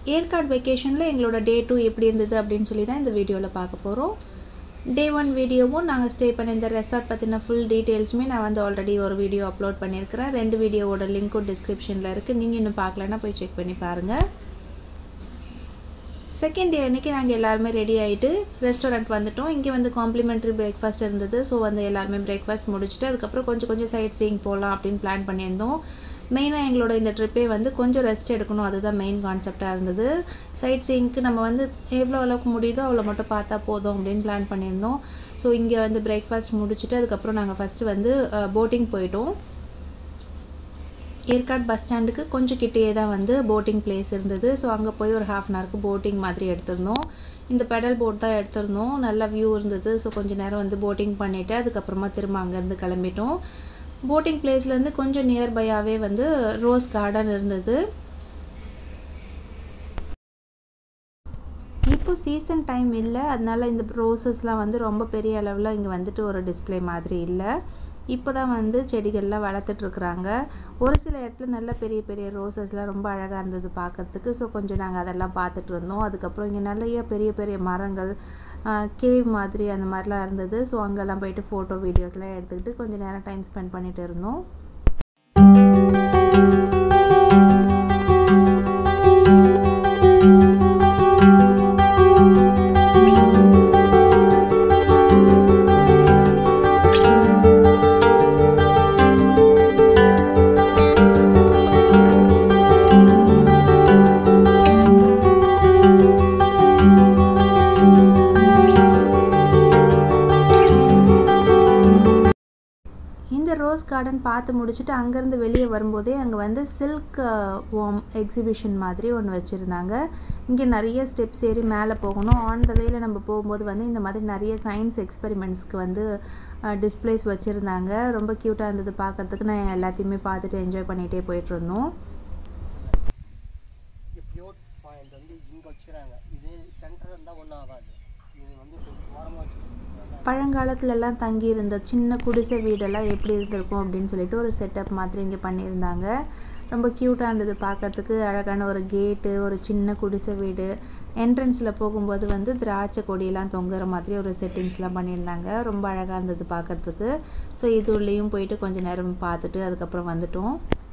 ஏற்காடு வெக்கேஷனில் எங்களோட டே டூ எப்படி இருந்தது அப்படின்னு சொல்லி தான் இந்த வீடியோவில் பார்க்க போகிறோம் டே ஒன் வீடியோவும் நாங்கள் ஸ்டே பண்ண இந்த ரெசார்ட் பற்றின ஃபுல் டீட்டெயில்ஸுமே நான் வந்து ஆல்ரெடி ஒரு வீடியோ அப்லோட் பண்ணியிருக்கிறேன் ரெண்டு வீடியோவோட லிங்க்கும் டிஸ்கிரிப்ஷனில் இருக்குது நீங்கள் இன்னும் பார்க்கலன்னா போய் செக் பண்ணி பாருங்கள் செகண்ட் டே அன்றைக்கி நாங்கள் எல்லாருமே ரெடி ஆகிட்டு ரெஸ்டாரண்ட் வந்துட்டோம் இங்கே வந்து காம்ப்ளிமெண்ட்ரி பிரேக்ஃபாஸ்ட் இருந்தது ஸோ வந்து எல்லாருமே பிரேக்ஃபாஸ்ட் முடிச்சுட்டு அதுக்கப்புறம் கொஞ்சம் கொஞ்சம் சைட் சீயிங் போகலாம் அப்படின்னு பிளான் பண்ணியிருந்தோம் மெயினாக எங்களோட இந்த ட்ரிப்பே வந்து கொஞ்சம் ரெஸ்ட் எடுக்கணும் அதுதான் மெயின் கான்செப்டாக இருந்தது சைட் சீயிங்க்கு நம்ம வந்து எவ்வளோ அளவுக்கு முடியுதோ அவ்வளோ மட்டும் பார்த்தா போதும் அப்படின்னு பிளான் பண்ணியிருந்தோம் ஸோ இங்கே வந்து பிரேக்ஃபாஸ்ட் முடிச்சுட்டு அதுக்கப்புறம் நாங்கள் ஃபஸ்ட்டு வந்து போட்டிங் போயிட்டோம் ஏற்காடு பஸ் ஸ்டாண்டுக்கு கொஞ்சம் கிட்டேயே தான் வந்து போட்டிங் பிளேஸ் இருந்தது ஸோ அங்கே போய் ஒரு ஹாஃப் அன் ஹவருக்கு போட்டிங் மாதிரி எடுத்திருந்தோம் இந்த பெடல் போட் தான் எடுத்திருந்தோம் நல்ல வியூ இருந்தது ஸோ கொஞ்சம் நேரம் வந்து போட்டிங் பண்ணிவிட்டு அதுக்கப்புறமா திரும்ப அங்கேருந்து கிளம்பிட்டோம் போட்டிங் பிளேஸ்லேருந்து கொஞ்சம் நியர்பையாகவே வந்து ரோஸ் கார்டன் இருந்தது இப்போ சீசன் டைம் இல்லை அதனால இந்த ரோசஸ்லாம் வந்து ரொம்ப பெரிய அளவில் இங்கே வந்துட்டு ஒரு டிஸ்பிளே மாதிரி இல்லை இப்போ தான் வந்து செடிகள்லாம் வளர்த்துட்ருக்குறாங்க ஒரு சில இடத்துல நல்ல பெரிய பெரிய ரோசஸ்லாம் ரொம்ப அழகாக இருந்தது பார்க்குறதுக்கு ஸோ கொஞ்சம் நாங்கள் அதெல்லாம் பார்த்துட்டு இருந்தோம் அதுக்கப்புறம் இங்கே நிறைய பெரிய பெரிய மரங்கள் கேவ் மாதிரி அந்த மாதிரிலாம் இருந்தது ஸோ அங்கெல்லாம் போயிட்டு ஃபோட்டோ வீடியோஸ்லாம் எடுத்துக்கிட்டு கொஞ்சம் நேரம் டைம் ஸ்பெண்ட் பண்ணிட்டு இருந்தோம் இந்த ரோஸ் கார்டன் பார்த்து முடிச்சுட்டு அங்கேருந்து வெளியே வரும்போதே அங்கே வந்து சில்க் ஓம் எக்ஸிபிஷன் மாதிரி ஒன்று வச்சுருந்தாங்க இங்கே நிறைய ஸ்டெப்ஸ் ஏறி மேலே போகணும் ஆன் த வேல நம்ம போகும்போது வந்து இந்த மாதிரி நிறைய சயின்ஸ் எக்ஸ்பெரிமெண்ட்ஸ்க்கு வந்து டிஸ்பிளேஸ் வச்சுருந்தாங்க ரொம்ப க்யூட்டாக இருந்தது பார்க்குறதுக்கு நான் எல்லாத்தையுமே பார்த்துட்டு என்ஜாய் பண்ணிகிட்டே போயிட்டு இருந்தோம் பியூர் பாயிண்ட் வந்து இங்கே வச்சுக்கிறாங்க இதே சென்டர் இருந்தால் ஒன்றும் ஆகாது இது வந்து ஓரமாக வச்சுருக்காங்க பழங்காலத்துலலாம் தங்கி இருந்த சின்ன குடிசை வீடெல்லாம் எப்படி இருந்திருக்கும் அப்படின்னு சொல்லிட்டு ஒரு செட்டப் மாதிரி இங்கே பண்ணியிருந்தாங்க ரொம்ப க்யூட்டாக இருந்தது பார்க்கறதுக்கு அழகான ஒரு கேட்டு ஒரு சின்ன குடிசை வீடு என்ட்ரன்ஸில் போகும்போது வந்து திராட்சை கொடியெல்லாம் தொங்குற மாதிரி ஒரு செட்டிங்ஸ்லாம் பண்ணியிருந்தாங்க ரொம்ப அழகாக இருந்தது பார்க்கறதுக்கு ஸோ இது உள்ளேயும் போயிட்டு கொஞ்சம் நேரம் பார்த்துட்டு அதுக்கப்புறம் வந்துட்டோம்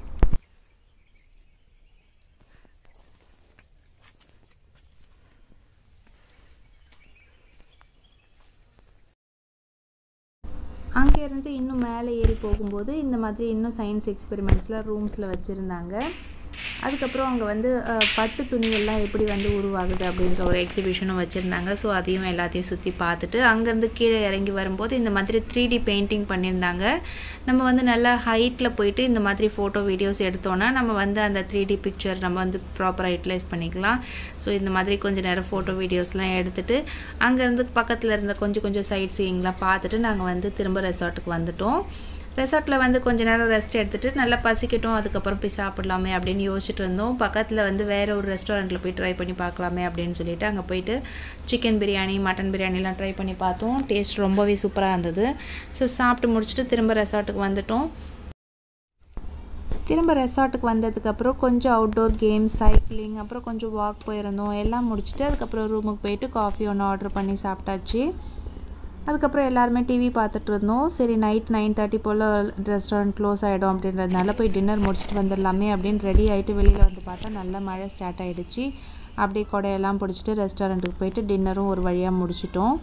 அங்கேருந்து இன்னும் மேலே ஏறி போகும்போது இந்த மாதிரி இன்னும் சயின்ஸ் எக்ஸ்பெரிமெண்ட்ஸ்லாம் ரூம்ஸில் வச்சுருந்தாங்க அதுக்கப்புறம் அங்கே வந்து பட்டு துணிகள்லாம் எப்படி வந்து உருவாகுது அப்படின்ற ஒரு எக்ஸிபிஷனும் வச்சுருந்தாங்க ஸோ அதையும் எல்லாத்தையும் சுற்றி பார்த்துட்டு அங்கேருந்து கீழே இறங்கி வரும்போது இந்த மாதிரி த்ரீ டி பெயிண்டிங் பண்ணியிருந்தாங்க நம்ம வந்து நல்லா ஹைட்டில் போயிட்டு இந்த மாதிரி ஃபோட்டோ வீடியோஸ் எடுத்தோன்னா நம்ம வந்து அந்த த்ரீ டி பிக்சர் நம்ம வந்து ப்ராப்பராக யூட்டிலைஸ் பண்ணிக்கலாம் ஸோ இந்த மாதிரி கொஞ்சம் நேரம் ஃபோட்டோ வீடியோஸ்லாம் எடுத்துகிட்டு அங்கேருந்து பக்கத்தில் இருந்த கொஞ்சம் கொஞ்சம் சைட் சீயிங்லாம் பார்த்துட்டு நாங்கள் வந்து திரும்ப ரெசார்ட்டுக்கு வந்துட்டோம் ரெசார்ட்டில் வந்து கொஞ்ச நேரம் ரெஸ்ட் எடுத்துகிட்டு நல்லா பசிக்கட்டும் அதுக்கப்புறம் போய் சாப்பிட்லாமே அப்படின்னு யோசிச்சுட்டு இருந்தோம் பக்கத்தில் வந்து வேறு ஒரு ரெஸ்டாரண்ட்டில் போய் ட்ரை பண்ணி பார்க்கலாமே அப்படின்னு சொல்லிட்டு அங்கே போயிட்டு சிக்கன் பிரியாணி மட்டன் பிரியாணிலாம் ட்ரை பண்ணி பார்த்தோம் டேஸ்ட் ரொம்பவே சூப்பராக இருந்தது ஸோ சாப்பிட்டு முடிச்சுட்டு திரும்ப ரெசார்ட்டுக்கு வந்துட்டோம் திரும்ப ரெசார்ட்டுக்கு வந்ததுக்கப்புறம் கொஞ்சம் அவுட்டோர் கேம்ஸ் சைக்கிளிங் அப்புறம் கொஞ்சம் வாக் போயிருந்தோம் எல்லாம் முடிச்சுட்டு அதுக்கப்புறம் ரூமுக்கு போயிட்டு காஃபி ஒன்று ஆர்டர் பண்ணி சாப்பிட்டாச்சு அதுக்கப்புறம் எல்லாருமே டிவி பார்த்துட்டு இருந்தோம் சரி நைட் நைன் தேர்ட்டி போல் ரெஸ்டாரண்ட் க்ளோஸ் ஆகிடும் அப்படின்றதுனால போய் டின்னர் முடிச்சுட்டு வந்துடலாமே அப்படின்னு ரெடி ஆகிட்டு வெளியில் வந்து பார்த்தா நல்ல மழை ஸ்டார்ட் ஆகிடுச்சு அப்படியே கொடையெல்லாம் பிடிச்சிட்டு ரெஸ்டாரண்ட்டுக்கு போயிட்டு டின்னரும் ஒரு வழியாக முடிச்சிட்டோம்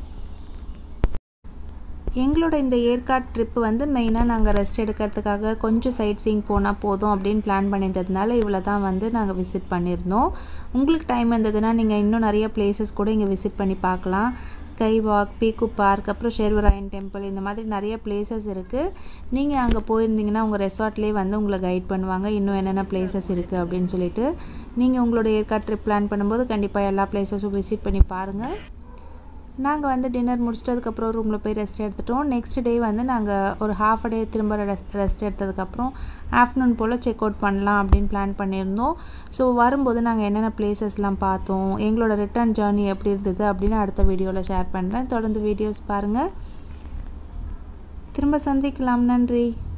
எங்களோட இந்த ஏற்காடு ட்ரிப்பு வந்து மெயினாக நாங்கள் ரெஸ்ட் எடுக்கிறதுக்காக கொஞ்சம் சைட் சீயிங் போனால் போதும் அப்படின்னு பிளான் பண்ணியிருந்ததுனால இவ்வளோ தான் வந்து நாங்கள் விசிட் பண்ணியிருந்தோம் உங்களுக்கு டைம் இருந்ததுன்னா நீங்கள் இன்னும் நிறைய பிளேசஸ் கூட இங்கே விசிட் பண்ணி பார்க்கலாம் ஸ்கை வாக் பீக்கு பார்க் அப்புறம் ஷெர்வராயன் டெம்பிள் இந்த மாதிரி நிறைய பிளேசஸ் இருக்குது நீங்கள் அங்கே போயிருந்தீங்கன்னா உங்கள் ரெசார்ட்லேயே வந்து உங்களை கைட் பண்ணுவாங்க இன்னும் என்னென்ன பிளேசஸ் இருக்குது அப்படின்னு சொல்லிட்டு நீங்கள் உங்களோட ஏற்காடு ட்ரிப் பிளான் பண்ணும்போது கண்டிப்பாக எல்லா பிளேசஸும் விசிட் பண்ணி பாருங்கள் நாங்கள் வந்து டின்னர் முடிச்சுட்டு அதுக்கப்புறம் ரூமில் போய் ரெஸ்ட் எடுத்துட்டோம் நெக்ஸ்ட் டே வந்து நாங்கள் ஒரு ஹாஃப் டே திரும்ப ரெஸ்ட் ரெஸ்ட் எடுத்ததுக்கப்புறம் ஆஃப்டர்நூன் போல் செக் அவுட் பண்ணலாம் அப்படின்னு பிளான் பண்ணியிருந்தோம் ஸோ வரும்போது நாங்கள் என்னென்ன பிளேசஸ்லாம் பார்த்தோம் எங்களோட ரிட்டர்ன் ஜேர்னி எப்படி இருந்தது அப்படின்னு அடுத்த வீடியோவில் ஷேர் பண்ணுறேன் தொடர்ந்து வீடியோஸ் பாருங்கள் திரும்ப சந்திக்கலாம் நன்றி